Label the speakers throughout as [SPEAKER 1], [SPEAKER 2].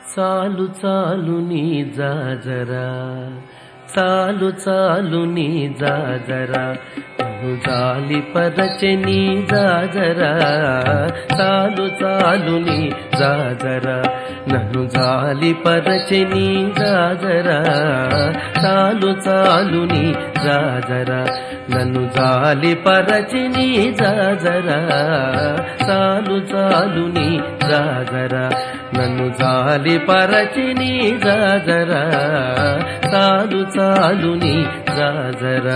[SPEAKER 1] చాలు చాలు నీ జాజరా చాలు చాలు నీ జాజరా నన్ను జాలి పరచె నీ జాజరా చాలు చాలు నీ జాజరా నన్ను జాలి పరచె నీ జాజరా చాలు చాలు నీ జాజరా నన్ను జాలి పరచి నీ జాజరా చాలు చాలు నీ జాజరా నన్ను జాలి పరచి నీ జాజరా చాలు చాలు నీ జాజరా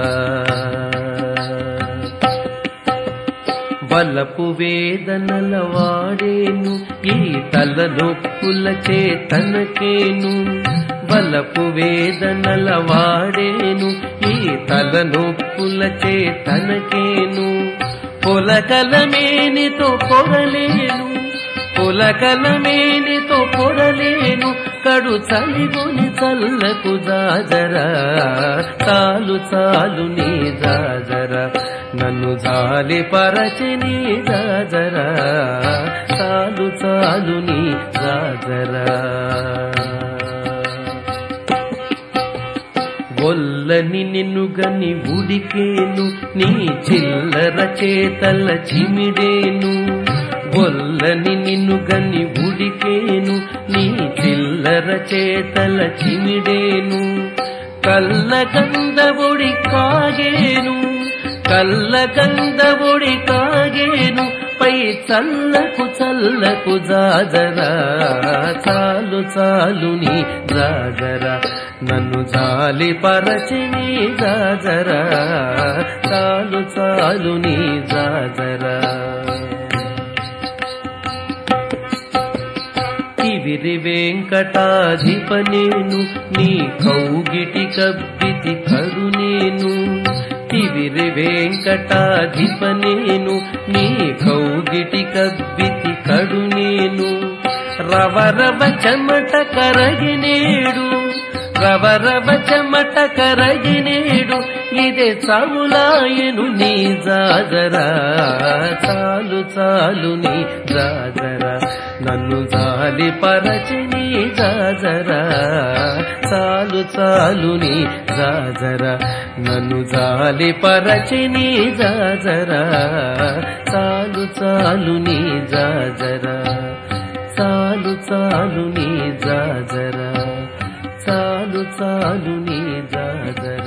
[SPEAKER 1] బలపు వేదనల వాడేను ఈ తలనొప్పుల చేతనకేను బలపు వేదనల వాడేను ఈ తలనొప్పుల చేతనకేను పొలకలమేనితో పొరలేను పొలకలమేనితో పొరలేను కడు చలిగొని చల్లకు జాజరా చాలు చాలు నీ జాజరా నన్ను జాలి పరచి నీ జాజరా చాలు చాలు నీ జాజరా గొల్లని నిన్నుగని ఉడికేను నీ చిల్లర చేతల చిమిడేను గొల్లని నిన్నుగని ఉడికేను నీ చిల్లర చేతల చిమిడేను కల్ల కందబొడి కాగేను కల్ల కందబొడి కాగేను పై చల్లకు చల్లకు జాజరా చాలు చాలు నీ జాజరా నన్ను జాలి పరచి నీ జాజరా చాలు చాలు నీ జాజరా తివిరి వెంకటాధిప నేను నీ కౌగిటి కబ్బితి కడు నేను తివిరి వెంకటాధిప నేను నీ కౌగిటి కబ్బితి కడు నేను రవరవ చెమట కరగినేడు రవరవ చెమట కరగినేడు ఇదే చావులాయను నీ జాజరా చాలు చాలు నీ జాజరా నన్ను జాలి పరచి నీ జాజరా చాలు చాలు నీ జాజరా నన్ను జాలి పరచి నీ జాజరా చాలు చాలు నీ జాజరా చాలు చాలు నీ జాజరా చాలు చాలు నీ జాజరా